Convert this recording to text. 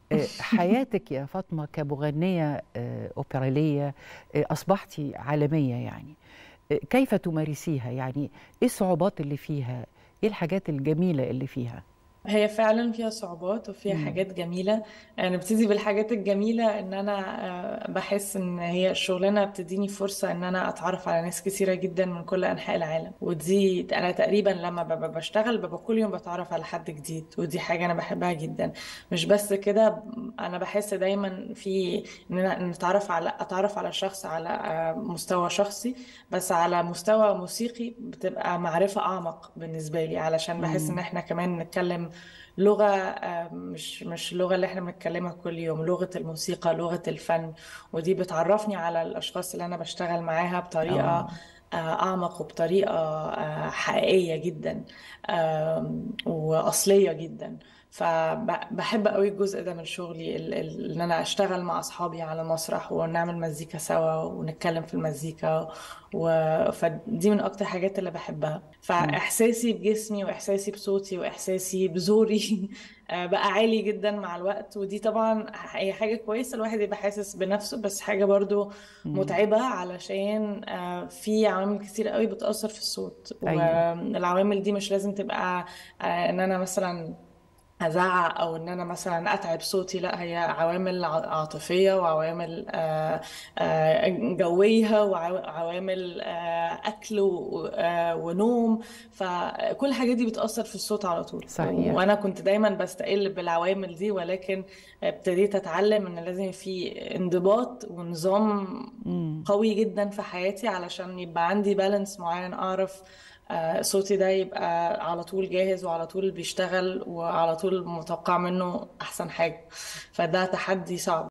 آآ حياتِك يا فاطمة كمغنية آآ أوبرالية آآ أصبحتِ عالمية يعني، آآ كيف تمارسيها؟ يعني إيه الصعوبات اللي فيها؟ إيه الحاجات الجميلة اللي فيها؟ هي فعلًا فيها صعوبات وفيها إمم. حاجات جميلة، آآ نبتدي بالحاجات الجميلة إن أنا آآ باحس إن هي الشغلانة بتدّيني فرصة إن أنا أتعرّف على ناس كتيرة جدًا من كل أنحاء العالم، ودي أنا تقريبًا لمّا بابقى باشتغل بابقى كل يوم باتعرّف على حد جديد، ودي حاجة أنا باحبها جدًا، مش بس كده ب أنا باحس دايمًا في إن أنا نتعرّف على أتعرّف على شخص على آآ مستوى شخصي، بس على مستوى موسيقي بتبقى معرفة أعمق بالنسبة لي، علشان باحس إن إمم. إحنا كمان نتكلّم لغة آآ مش مش اللغة اللي إحنا بنتكلّمها كل يوم، لغة الموسيقى، لغة الفن، ودي بتعرّفني على الأشخاص اللي أنا باشتغل معاها بطريقة آه. آآ أعمق وبطريقة آآ حقيقية جدًا آمم وأصلية جدًا، فب باحب أوي الجزء ده من شغلي ال ال إن أنا أشتغل مع أصحابي على مسرح ونعمل مزيكا سوا ونتكلّم في المزيكا و فدي من أكتر الحاجات اللي باحبها، إمم. فإحساسي بجسمي وإحساسي بصوتي وإحساسي بزوري آآ بقى عالي جدًا مع الوقت، ودي طبعًا ح هي حاجة كويسة الواحد يبقى حاسس بنَفْسه، بس حاجة برضه إمم. مُتعبة علشان آآ في عوامل كتيرة أوي بتأثّر في الصوت، أيوه. والعوامل دي مش لازم تبقى آآ إن أنا مثلًا أزعّق أو إن أنا مثلًا أتعب صوتي، لأ هي عوامل ع عاطفية وعوامل آآ آآ جوية وعوا عوامل آآ أكل و آآ ونوم، فكل الحاجات دي بتأثّر في الصوت على طول، صحيح. وأنا كنت دايمًا باستقل بالعوامل دي، ولكن ابتديت أتعلّم إن لازم في انضباط ونظام إمم. قوي جدًا في حياتي علشان يبقى عندي balance معيّن أعرف آآ صوتي ده يبقى على طول جاهز وعلى طول بيشتغل وعلى طول متوقّعة منّه أحسن حاجة، فده تحدي صعب.